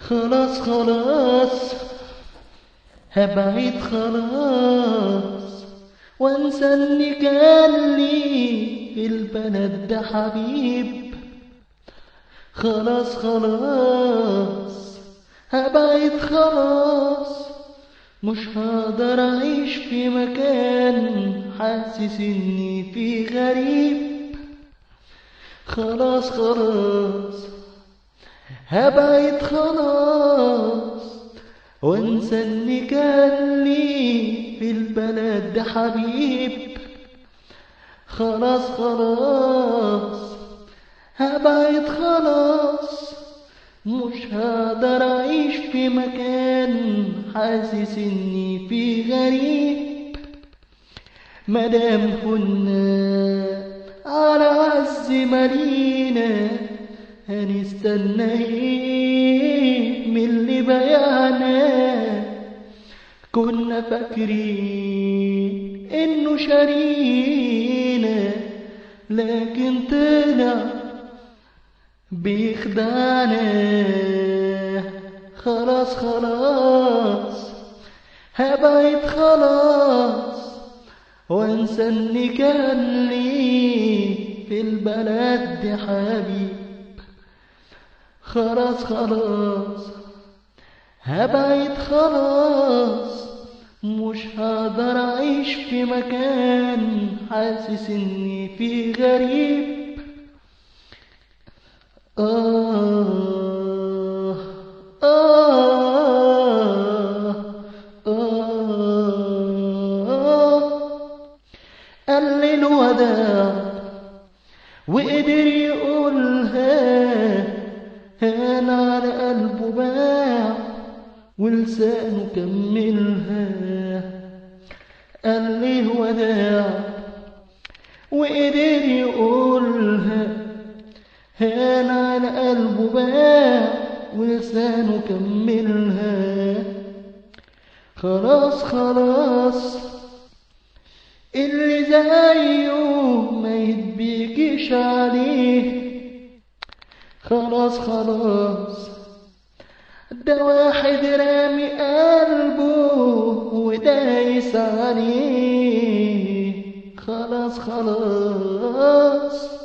خلاص خلاص هبعد خلاص وانسى اللي كان لي في البلد ده حبيب خلاص خلاص هبعد خلاص مش هقدر اعيش في مكان حاسس اني فيه غريب خلاص خلاص هبعد خلاص وانسى اللي كان لي في البلد ده حبيب خلاص خلاص هبعد خلاص مش هقدر اعيش في مكان حاسس اني فيه غريب مدام كنا على عز مدينة هنستنى ايه من اللي بيانا كنا فاكرين انه شرينا لكن طلع بيخدعنا خلاص خلاص هبعد خلاص وانسى اللي كان لي في البلد دي حبيب خلاص خلاص هبعد خلاص مش هقدر اعيش في مكان حاسس اني فيه غريب آه آه آه قال لي الوداع وقدر يقولها هان على قلبه باع ولسانه كملها قال لي الوداع وقدر يقولها هان على قلبه باع ولسانه كملها خلاص خلاص اللي زيه ما يتبيكش عليه خلاص خلاص ده واحد رامي قلبه ودايس عليه خلاص خلاص